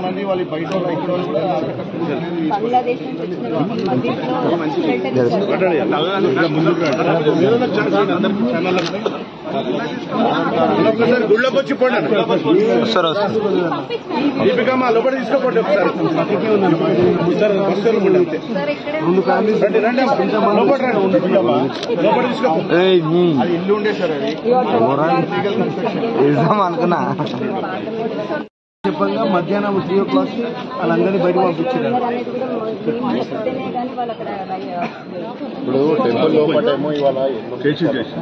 మంది వాళ్ళు బయట వాళ్ళు ఇక్కడ వాళ్ళు కూడా బంగ్లాదేశ్ నుంచి వచ్చిన వాళ్ళు మధ్యలో ఒకసారి గుళ్ళకి వచ్చి పోండి దీపికమ్మ లోపల తీసుకోపోండి ఒకసారి సార్ బస్సులు ఉండండి అంతే. సార్ ఇక్కడే రండి రండి అమ్మ. లోపల రండి ఉండు దీపికమ్మ. లోపల తీసుకోపో అది ఇల్లు ఉండే సార్ అది అనుకున్నా చెప్పంగా మధ్యాహ్నం త్రీ ఓ క్లాక్ వాళ్ళందరినీ బయట పంపించారు అనేది కూడా మేము చెప్తేనే కానీ వాళ్ళు అక్కడ ఇప్పుడు టెంపుల్ లోపల ఏమో ఇవాళ చేసి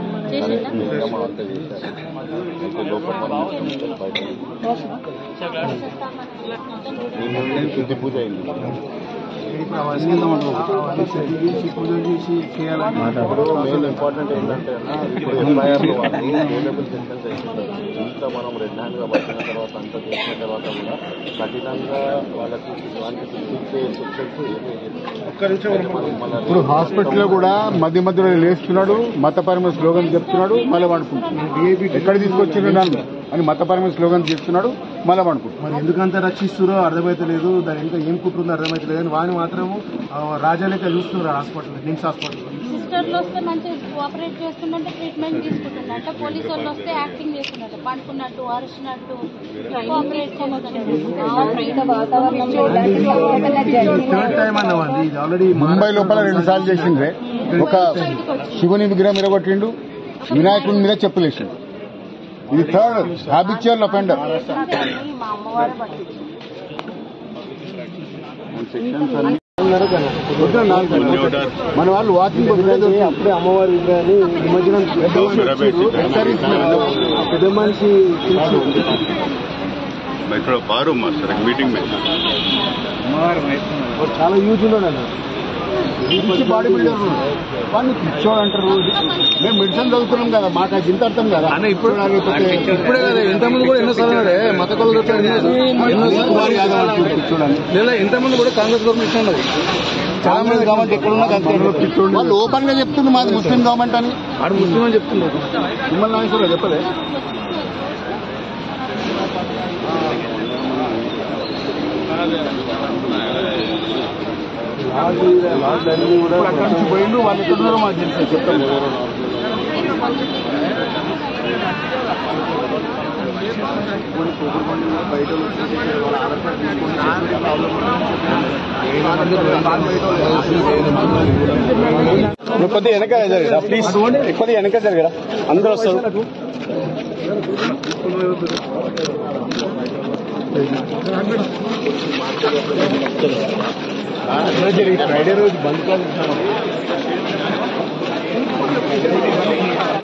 శుద్ధి పూజ అయింది పూజ చేసి చేయాలని ఇప్పుడు మెయిన్ ఇంపార్టెంట్ ఏంటంటే అన్న, ఇప్పుడు ఎఫ్ఐఆర్ అవైలబుల్ సెంటెన్స్ అయిపోతుంది ఇంత మనం రెడ్ హ్యాండ్ గా పట్టిన తర్వాత అంత చేసిన తర్వాత కూడా కఠినంగా వాళ్ళకి ఇలాంటి శిక్షించే శిక్షించి ఇప్పుడు హాస్పిటల్లో కూడా మధ్య మధ్యలో లేస్తున్నాడు మతపరమైన స్లోగన్ చెప్తున్నాడు మళ్ళీ పండుకుంటున్నాడు ఎక్కడ తీసుకొచ్చిండు నన్ను అని మతపరమైన స్లోగన్ చెప్తున్నాడు మళ్ళీ పండుకుంటున్నాడు మరి ఎందుకంత రక్షిస్తున్నారో అర్థమైతలేదు దాని ఇంకా ఏం కుట్రుందో అర్థమైతలేదు అని వాడిని మాత్రం రాజాలేక చూస్తున్నారు హాస్పిటల్ నిమ్స్ హాస్పిటల్ సిస్టర్లు వస్తే మంచిగా కోఆపరేట్ చేస్తుందంటే ట్రీట్మెంట్ తీసుకుంటుందంట పోలీసు వాళ్ళు వస్తే యాక్టింగ్ చేస్తున్నట్టు పండుకున్నట్టు అరిచినట్టు కోఆపరేట్ బయట వాతావరణంలో ఇలాంటి సంఘటన జరిగిన థర్డ్ టైం అన్నవాడి ఇది ఆల్రెడీ ముంబై లోపల రెండు సార్లు చేసిండ్రే ఒక శివుని విగ్రహం మీద కొట్టిండు వినాయకుడి మీద చెప్పులేసిండు ఇది థర్డ్ హ్యాబిచువల్ అఫెండర్ మా అమ్మవారు పట్టింది మన వాళ్ళు వాకింగ్ అప్పుడే అమ్మవారి విగ్రహాన్ని నిమజ్జనం పెద్ద మనిషి ఇక్కడ బారు మాస్టర్ మీటింగ్ में చాలా యూజ్ ఉన్నాడు అన్న బాడీ బిల్డర్ వాడిని పిచ్చోడు అంటారు మేము మెడిసిన్ చదువుకున్నాం కదా మాకు అది ఇంత అర్థం కదా ఇప్పుడు ఇప్పుడే కదా ఇంతకుముందు కూడా ఎన్నో చదివాడే మత కొలు ఎన్నో చూడండి లేదా ఇంతకుముందు కూడా కాంగ్రెస్ గవర్నమెంట్ ఉన్నది చాలా మంది గవర్నమెంట్ ఎక్కడున్నా కాంగ్రెస్ వాళ్ళు ఓపెన్ గా చెప్తున్నారు మాది ముస్లిం గవర్నమెంట్ అని ఆడు ముస్లిం అని చెప్తున్నారు మిమ్మల్ని నాగేశ్వరరావు చెప్పలే ఇప్పుడు అక్కడి నుంచి పోయిండు వాళ్ళు ఎక్కడున్నారో మాకు తెలుసు చెప్తాము కొద్దిగా వెనక జరగరా ప్లీజ్ కొద్దిగా వెనక జరగరా అందరూ వస్తారు ఫ్రైడే రోజు బంద్ కాదు